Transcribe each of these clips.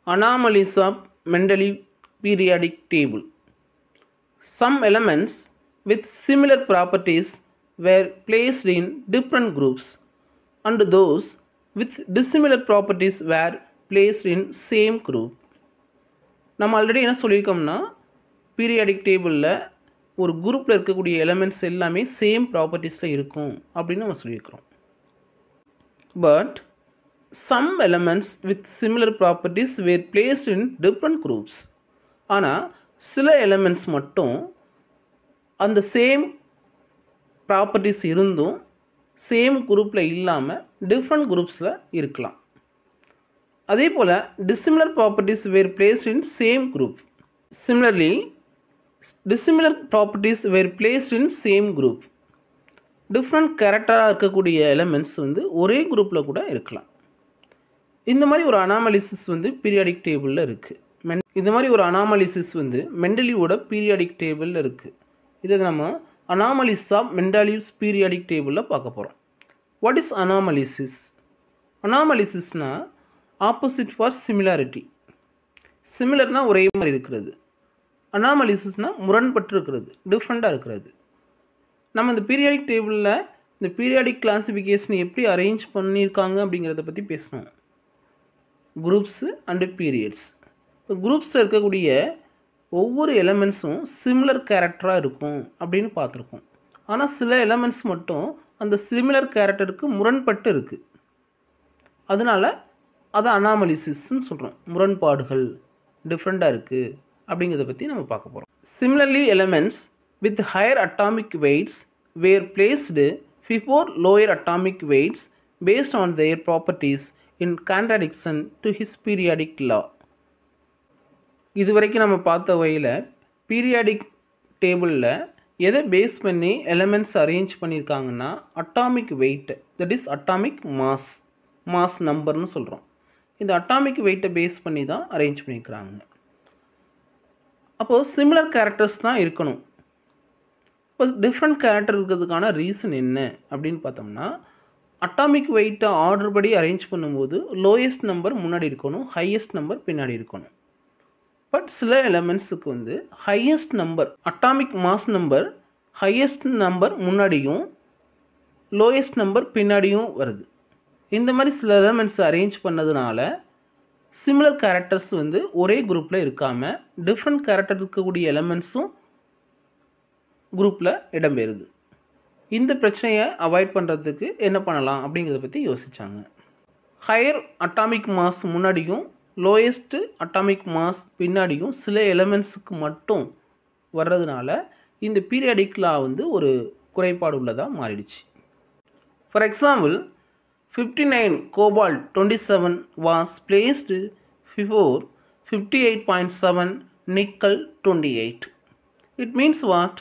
anomalies of Mendeleev periodic table. Some elements with similar properties were placed in different groups, and those with dissimilar properties were placed in same group. நம்ம already என்ன சொல்லியிருக்கோம்னா periodic டேபிளில் ஒரு குரூப்பில் இருக்கக்கூடிய elements எல்லாமே same ப்ராப்பர்ட்டிஸில் இருக்கும் அப்படின்னு நம்ம சொல்லியிருக்கிறோம் but some elements with similar properties were placed in different groups ஆனால் சில எலமெண்ட்ஸ் மட்டும் அந்த சேம் ப்ராப்பர்ட்டிஸ் இருந்தும் சேம் குரூப்பில் இல்லாமல் டிஃப்ரெண்ட் குரூப்ஸில் இருக்கலாம் அதே போல் dissimilar properties were placed in same group similarly dissimilar properties were placed in same group different கேரக்டராக இருக்கக்கூடிய எலமெண்ட்ஸ் வந்து ஒரே குரூப்பில் கூட இருக்கலாம் இந்த மாதிரி ஒரு அனாமலிசிஸ் வந்து பீரியாடிக் டேபிளில் இருக்குது மென் இந்த மாதிரி ஒரு அனாமலிசிஸ் வந்து மெண்டலியோட பீரியாடிக் டேபிளில் இருக்குது இதை நம்ம அனாமலிஸ் ஆஃப் மெண்டாலிவ்ஸ் பீரியாடிக் டேபிளில் பார்க்க போகிறோம் வாட் இஸ் அனாமலிசிஸ் அனாமலிசிஸ்னால் ஆப்போசிட் ஃபார் சிமிலாரிட்டி சிமிலர்னால் ஒரே மாதிரி இருக்கிறது அனாமலிசிஸ்னால் முரண்பட்டு இருக்கிறது டிஃப்ரெண்ட்டாக இருக்கிறது நம்ம இந்த பீரியாடிக் டேபிளில் இந்த பீரியாடிக் கிளாசிஃபிகேஷன் எப்படி அரேஞ்ச் பண்ணியிருக்காங்க அப்படிங்கிறத பற்றி பேசணும் குரூப்ஸு அண்டு பீரியட்ஸ் இப்போ குரூப்ஸில் இருக்கக்கூடிய ஒவ்வொரு எலமெண்ட்ஸும் சிமிலர் கேரக்டராக இருக்கும் அப்படின்னு பார்த்துருக்கோம் ஆனால் சில எலமெண்ட்ஸ் மட்டும் அந்த சிமிலர் கேரக்டருக்கு முரண்பட்டு இருக்குது அதனால் அதை அனாமலிசிஸ்ன்னு சொல்கிறோம் முரண்பாடுகள் டிஃப்ரெண்ட்டாக இருக்குது அப்படிங்கிறத பற்றி நம்ம பார்க்க போகிறோம் similarly elements with higher atomic weights were placed before lower atomic weights based on their properties in contradiction to his periodic law. இதுவரைக்கும் நம்ம பார்த்த வகையில் பீரியாடிக் டேபிளில் எதை பேஸ் பண்ணி எலமெண்ட்ஸ் அரேஞ்ச் பண்ணியிருக்காங்கன்னா atomic weight that is atomic mass mass நம்பர்னு சொல்கிறோம் இந்த அட்டாமிக் வெயிட்டை பேஸ் பண்ணி தான் அரேஞ்ச் பண்ணியிருக்கிறாங்க அப்போது சிமிலர் கேரக்டர்ஸ் தான் இருக்கணும் இப்போ டிஃப்ரெண்ட் கேரக்டர் இருக்கிறதுக்கான ரீசன் என்ன அப்படின்னு பார்த்தோம்னா அட்டாமிக் வெயிட்டை ஆர்டர் படி அரேஞ்ச் பண்ணும்போது லோயஸ்ட் நம்பர் முன்னாடி இருக்கணும் ஹையஸ்ட் நம்பர் பின்னாடி இருக்கணும் பட் சில எலமெண்ட்ஸுக்கு வந்து highest number atomic mass number highest number முன்னாடியும் லோயஸ்ட் நம்பர் பின்னாடியும் வருது இந்த மாதிரி சில எலமெண்ட்ஸ் அரேஞ்ச் பண்ணதுனால சிமிலர் கேரக்டர்ஸ் வந்து ஒரே குரூப்பில் இருக்காமல் டிஃப்ரெண்ட் கேரக்டர் இருக்கக்கூடிய எலமெண்ட்ஸும் குரூப்பில் இடம்பெறுது இந்த பிரச்சனையை அவாய்ட் பண்ணுறதுக்கு என்ன பண்ணலாம் அப்படிங்கிறத பற்றி யோசித்தாங்க ஹையர் அட்டாமிக் மாஸ் முன்னாடியும் லோயஸ்ட்டு அட்டாமிக் மாஸ் பின்னாடியும் சில எலமெண்ட்ஸுக்கு மட்டும் வர்றதுனால இந்த பீரியாடிக் லா வந்து ஒரு குறைபாடு உள்ளதாக மாறிடுச்சு for example fifty nine cobalt twenty seven was placed before fifty eight point seven nickel twenty eight it means what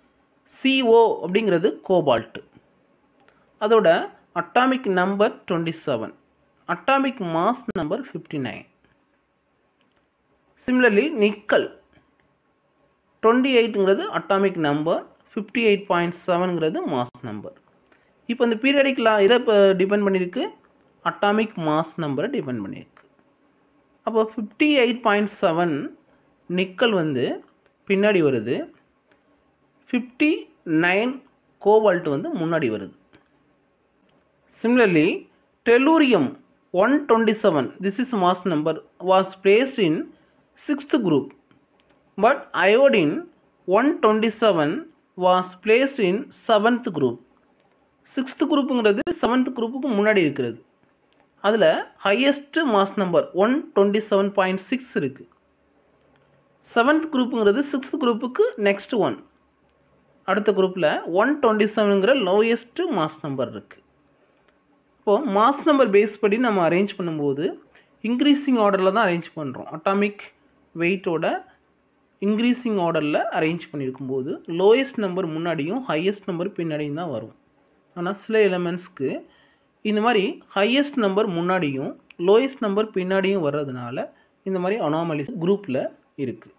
CO அப்படிங்கிறது கோபால்ட் அதோட atomic number twenty seven atomic mass number fifty nine similarly nickel twenty எயிட்டுங்கிறது atomic number fifty eight point செவனுங்கிறது mass number இப்போ இந்த periodic லா எதை இப்போ depend பண்ணியிருக்கு atomic mass நம்பரை டிபெண்ட் பண்ணியிருக்கு அப்போ fifty eight point seven nickel வந்து பின்னாடி வருது ஃபிஃப்டி நைன் கோவால்ட் வந்து முன்னாடி வருது similarly tellurium one twenty seven this is mass number was placed in sixth group but iodine one twenty seven was placed in seventh group sixth குரூப்புங்கிறது seventh குரூப்புக்கு முன்னாடி இருக்கிறது அதில் highest mass number one twenty seven point six இருக்குது seventh குரூப்புங்கிறது sixth குரூப்புக்கு next one அடுத்த குரூப்பில் ஒன் டுவெண்ட்டி செவனுங்கிற லோயஸ்ட்டு மாஸ் நம்பர் இருக்குது இப்போது மாஸ் நம்பர் பேஸ் படி நம்ம அரேஞ்ச் பண்ணும்போது இன்க்ரீஸிங் ஆர்டரில் தான் அரேஞ்ச் பண்ணுறோம் அட்டாமிக் வெயிட்டோட இன்க்ரீஸிங் ஆர்டரில் அரேஞ்ச் பண்ணியிருக்கும்போது லோயஸ்ட் நம்பர் முன்னாடியும் ஹையஸ்ட் நம்பர் பின்னாடியும் தான் வரும் ஆனால் சில எலமெண்ட்ஸ்க்கு இந்த மாதிரி ஹையஸ்ட் நம்பர் முன்னாடியும் லோயஸ்ட் நம்பர் பின்னாடியும் வர்றதுனால இந்த மாதிரி அனாமலிஸ் குரூப்பில் இருக்குது